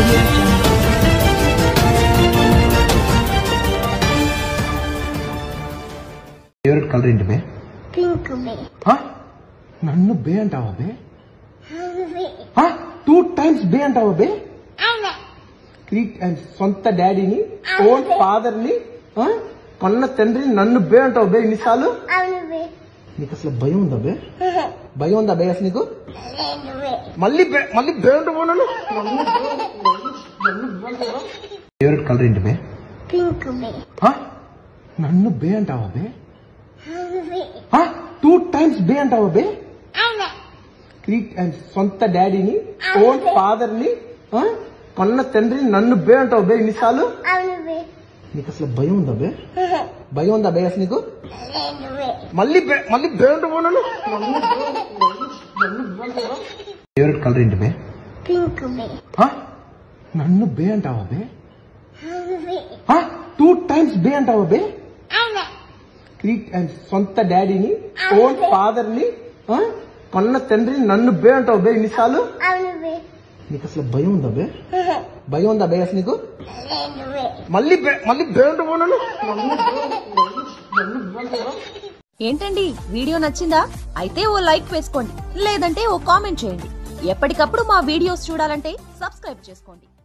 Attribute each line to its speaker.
Speaker 1: audio jungle.
Speaker 2: Favourite colour ఏంటి బే
Speaker 3: pink బే
Speaker 2: హ? నన్ను బే అంటావా బే
Speaker 3: బే
Speaker 2: టూ టైమ్స్ బే అంటావా బే
Speaker 3: అవునా
Speaker 2: త్రీ టైమ్స్ సొంత డాడీని ఓన్ ఫాదర్ ని ఆ? కన్న తండ్రిని నన్ను బే అంటావు బే ఇన్నిసార్లు
Speaker 3: అవును బే
Speaker 2: నీకు అసలు భయం ఉందా బే భయం ఉందా బే అసలు నీకు
Speaker 3: లేదు బే
Speaker 2: మళ్ళీ బే మళ్ళీ బే అంటావు నన్ను ఫేవరెట్ కలర్ ఏంటి బే
Speaker 3: పింక్ బే
Speaker 2: హ? నన్ను బే అంటావా బే
Speaker 3: బే
Speaker 2: టూ టైమ్స్ బే అంటావా బే
Speaker 3: అవునా
Speaker 2: త్రీ టైమ్స్ సొంత డాడీని ఓన్ ఫాదర్ ని ఆ? కన్న తండ్రిని నన్ను బే అంటావు బే ఇన్నిసార్లు
Speaker 3: అవును బే
Speaker 2: నీకు అసలు భయం ఉందా బే భయం ఉందా బే అసలు నీకు
Speaker 3: లేదు బే
Speaker 2: మళ్ళీ బే- మళ్ళీ బే అంటావు నన్ను ఫేవరెట్ కలర్ ఏంటి బే
Speaker 3: పింక్ బే
Speaker 2: హ? నన్ను బే అంటావా బే
Speaker 3: బే
Speaker 2: టూ టైమ్స్ బే అంటావా బే
Speaker 3: అవునా
Speaker 2: త్రీ టైమ్స్ సొంత డాడీని ఓన్ ఫాదర్ ని ఆ? కన్న తండ్రిని నన్ను బే అంటావు బే ఇన్నిసార్లు
Speaker 3: అవును బే
Speaker 2: నీకు అసలు భయం ఉందా బే భయం ఉందా బే అసలు నీకు
Speaker 3: లేదు బే
Speaker 2: మళ్ళీ బే- మళ్ళీ బే అంటావు నన్ను
Speaker 4: ఏంటండి వీడియో నచ్చిందా అయితే ఓ లైక్ వేసుకోండి లేదంటే ఓ కామెంట్ చేయండి ఎప్పటికప్పుడు మా వీడియోస్ చూడాలంటే సబ్స్క్రైబ్ చేసుకోండి